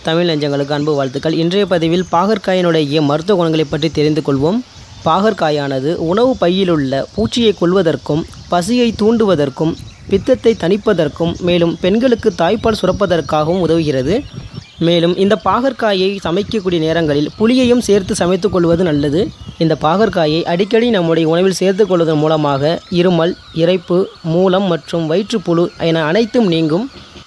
தமிழ் நெஞ்சங்களுக்கு அன்பு வாழ்த்துக்கள் இன்றைய பதிவில் பாகற்காயினுடைய மருத்துவ குணங்களை பற்றி தெரிந்து கொள்வோம் பாகற்காயானது உணவு பையிலுள்ள பூச்சியை கொல்வதற்கும் பசியை தூண்டுவதற்கும் பித்தத்தை தணிப்பதற்கும் மேலும் பெண்களுக்கு தாய்ப்பால் சுரப்பதற்காகவும் உதவுகிறது மேலும் இந்த பாகற்காயை சமைக்கக்கூடிய நேரங்களில் புளியையும் சேர்த்து சமைத்துக் கொள்வது நல்லது இந்த பாகற்காயை அடிக்கடி நம்முடைய உணவில் சேர்த்துக் கொள்வதன் மூலமாக இருமல் இரைப்பு மூலம் மற்றும் வயிற்றுப்புழு என அனைத்தும் நீங்கும்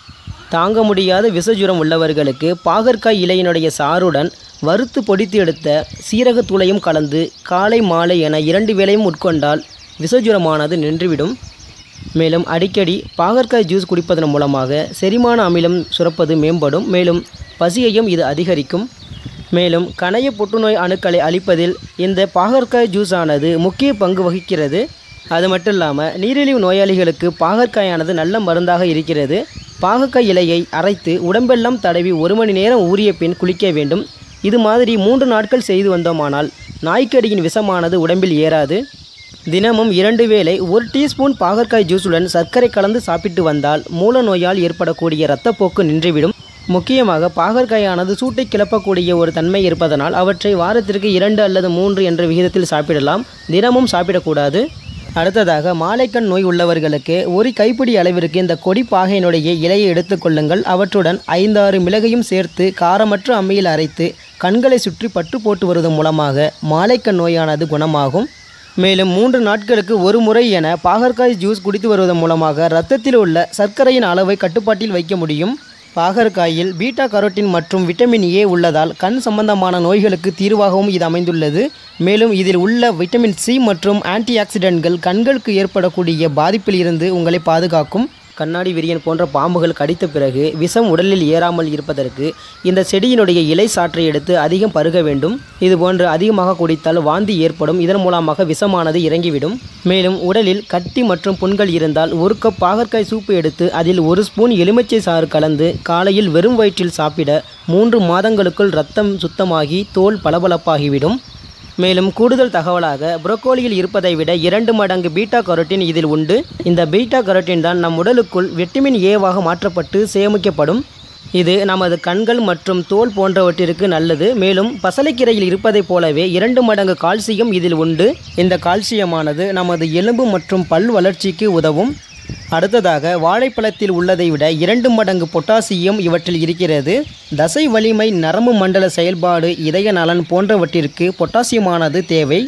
தாங்க முடியாத விசஜுரம் உள்ளவர்களுக்கு பாகற்காய் இலையினுடைய சாறுடன் வறுத்து பொடித்து எடுத்த சீரகத்தூளையும் கலந்து காலை மாலை என இரண்டு வேளையும் உட்கொண்டால் விசஜுரமானது நின்றுவிடும் மேலும் அடிக்கடி பாகற்காய் ஜூஸ் குடிப்பதன் மூலமாக செரிமான அமிலம் சுரப்பது மேம்படும் மேலும் பசியையும் இது அதிகரிக்கும் மேலும் கணைய புற்றுநோய் அணுக்களை அழிப்பதில் இந்த பாகற்காய் ஜூஸ் ஆனது முக்கிய பங்கு வகிக்கிறது அது மட்டும் இல்லாமல் நீரிழிவு நோயாளிகளுக்கு பாகற்காயானது நல்ல மருந்தாக இருக்கிறது பாகற்காய் இலையை அரைத்து உடம்பெல்லாம் தடவி ஒரு மணி நேரம் ஊறிய பின் குளிக்க வேண்டும் இது மாதிரி மூன்று நாட்கள் செய்து வந்தோமானால் நாய்க்கடியின் விஷமானது உடம்பில் ஏறாது தினமும் இரண்டு வேளை ஒரு டீஸ்பூன் பாகற்காய் ஜூஸுடன் சர்க்கரை கலந்து சாப்பிட்டு வந்தால் மூல நோயால் ஏற்படக்கூடிய இரத்தப்போக்கு நின்றுவிடும் முக்கியமாக பாகற்காயானது சூட்டை கிளப்பக்கூடிய ஒரு தன்மை இருப்பதனால் அவற்றை வாரத்திற்கு இரண்டு அல்லது மூன்று என்ற விகிதத்தில் சாப்பிடலாம் தினமும் சாப்பிடக்கூடாது அடுத்ததாக மாலைக்கண் நோய் உள்ளவர்களுக்கு ஒரு கைப்பிடி அளவிற்கு இந்த கொடி பாகையினுடைய இலையை எடுத்துக்கொள்ளுங்கள் அவற்றுடன் ஐந்தாறு மிளகையும் சேர்த்து காரமற்ற அம்மியில் அரைத்து கண்களை சுற்றி பட்டு போட்டு வருவதன் மூலமாக மாலைக்கண் நோயானது குணமாகும் மேலும் மூன்று நாட்களுக்கு ஒரு முறை என பாகற்காய் ஜூஸ் குடித்து வருவதன் மூலமாக இரத்தத்தில் உள்ள சர்க்கரையின் அளவை கட்டுப்பாட்டில் வைக்க முடியும் பாகற்காயில் பீட்டா கரோட்டின் மற்றும் விட்டமின் ஏ உள்ளதால் கண் சம்பந்தமான நோய்களுக்கு தீர்வாகவும் இது அமைந்துள்ளது மேலும் இதில் உள்ள விட்டமின் சி மற்றும் ஆன்டி ஆக்சிடென்ட்கள் கண்களுக்கு ஏற்படக்கூடிய பாதிப்பில் இருந்து உங்களை பாதுகாக்கும் கண்ணாடி விரியன் போன்ற பாம்புகள் கடித்த பிறகு விஷம் உடலில் ஏறாமல் இருப்பதற்கு இந்த செடியினுடைய இலை சாற்றை எடுத்து அதிகம் பருக வேண்டும் இது போன்று அதிகமாக குடித்தால் வாந்தி ஏற்படும் இதன் மூலமாக விஷமானது இறங்கிவிடும் மேலும் உடலில் கட்டி மற்றும் புண்கள் இருந்தால் ஒரு கப் பாகற்காய் சூப்பு எடுத்து அதில் ஒரு ஸ்பூன் எலுமிச்சை சாறு கலந்து காலையில் வெறும் வயிற்றில் சாப்பிட மூன்று மாதங்களுக்குள் இரத்தம் சுத்தமாகி தோல் பளபளப்பாகிவிடும் மேலும் கூடுதல் தகவலாக புரோக்கோலியில் இருப்பதை விட இரண்டு மடங்கு பீட்டா கரோட்டின் இதில் உண்டு இந்த பீட்டா கரோட்டின் தான் நம் உடலுக்குள் விட்டமின் ஏவாக மாற்றப்பட்டு சேமிக்கப்படும் இது நமது கண்கள் மற்றும் தோல் போன்றவற்றிற்கு நல்லது மேலும் பசலைக்கீரையில் இருப்பதைப் போலவே இரண்டு மடங்கு கால்சியம் இதில் உண்டு இந்த கால்சியமானது நமது எலும்பு மற்றும் பல் வளர்ச்சிக்கு உதவும் அடுத்ததாக வாழைப்பழத்தில் உள்ளதை விட இரண்டு மடங்கு பொட்டாசியம் இவற்றில் இருக்கிறது தசை வலிமை நரம்பு மண்டல செயல்பாடு இதய நலன் போன்றவற்றிற்கு பொட்டாசியமானது தேவை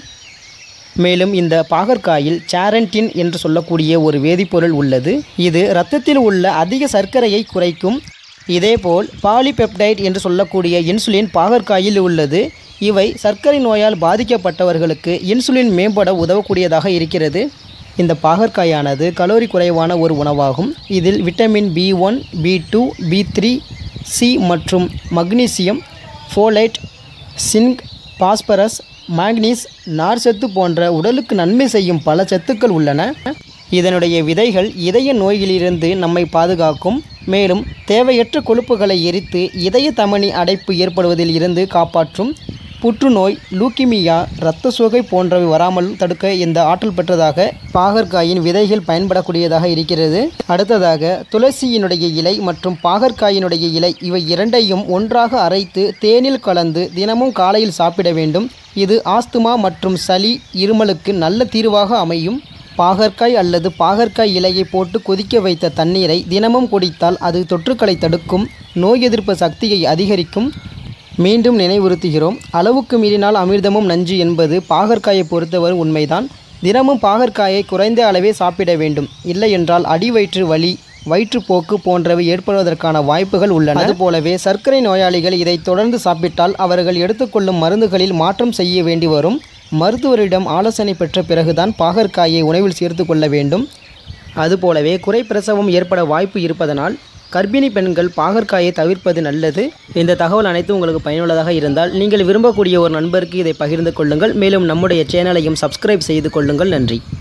மேலும் இந்த பாகற்காயில் சாரண்டின் என்று சொல்லக்கூடிய ஒரு வேதிப்பொருள் உள்ளது இது இரத்தத்தில் உள்ள அதிக சர்க்கரையை குறைக்கும் இதேபோல் பாலிபெப்டைட் என்று சொல்லக்கூடிய இன்சுலின் பாகற்காயில் உள்ளது இவை சர்க்கரை நோயால் பாதிக்கப்பட்டவர்களுக்கு இன்சுலின் மேம்பட உதவக்கூடியதாக இருக்கிறது இந்த பாகற்காயானது கலோரி குறைவான ஒரு உணவாகும் இதில் vitamin B one B two B three C மற்றும் magnesium folate zinc phosphorus manganese நார்ச்சத்து போன்ற உடலுக்கு நன்மை செய்யும் பல சத்துக்கள் உள்ளன இதனுடைய விதைகள் இதய நோயிலிருந்து நம்மை பாதுகாக்கும் மேலும் தேவையற்ற கொழுப்புகளை எரித்து இதய தமனி அடைப்பு ஏற்படுவதில் இருந்து காப்பாற்றும் புற்றுநோய் லூக்கிமியா இரத்த சோகை போன்றவை வராமல் தடுக்க இந்த ஆற்றல் பெற்றதாக பாகற்காயின் விதைகள் பயன்படக்கூடியதாக இருக்கிறது அடுத்ததாக துளசியினுடைய இலை மற்றும் பாகற்காயினுடைய இலை இவை இரண்டையும் ஒன்றாக அரைத்து தேனில் கலந்து தினமும் காலையில் சாப்பிட வேண்டும் இது ஆஸ்துமா மற்றும் சளி இருமலுக்கு நல்ல தீர்வாக அமையும் பாகற்காய் அல்லது பாகற்காய் இலையை போட்டு கொதிக்க வைத்த தண்ணீரை தினமும் குடித்தால் அது தொற்றுக்களை தடுக்கும் நோய் எதிர்ப்பு சக்தியை அதிகரிக்கும் மீண்டும் நினைவுறுத்துகிறோம் அளவுக்கு மீறினால் அமிர்தமும் நஞ்சு என்பது பாகற்காயை பொறுத்தவரை உண்மைதான் தினமும் பாகற்காயை குறைந்த அளவே சாப்பிட வேண்டும் இல்லை என்றால் அடிவயிற்று வலி வயிற்றுப்போக்கு போன்றவை ஏற்படுவதற்கான வாய்ப்புகள் உள்ளன அதுபோலவே சர்க்கரை நோயாளிகள் இதை தொடர்ந்து சாப்பிட்டால் அவர்கள் எடுத்துக்கொள்ளும் மருந்துகளில் மாற்றம் செய்ய வேண்டி வரும் மருத்துவரிடம் ஆலோசனை பெற்ற பிறகுதான் பாகற்காயை உணவில் சேர்த்து கொள்ள வேண்டும் அதுபோலவே குறைப்பிரசவம் ஏற்பட வாய்ப்பு இருப்பதனால் கர்ப்பிணி பெண்கள் பாகற்காயை தவிர்ப்பது நல்லது இந்த தகவல் அனைத்தும் உங்களுக்கு பயனுள்ளதாக இருந்தால் நீங்கள் விரும்பக்கூடிய ஒரு நண்பருக்கு இதை பகிர்ந்து கொள்ளுங்கள் மேலும் நம்முடைய சேனலையும் சப்ஸ்கிரைப் செய்து கொள்ளுங்கள் நன்றி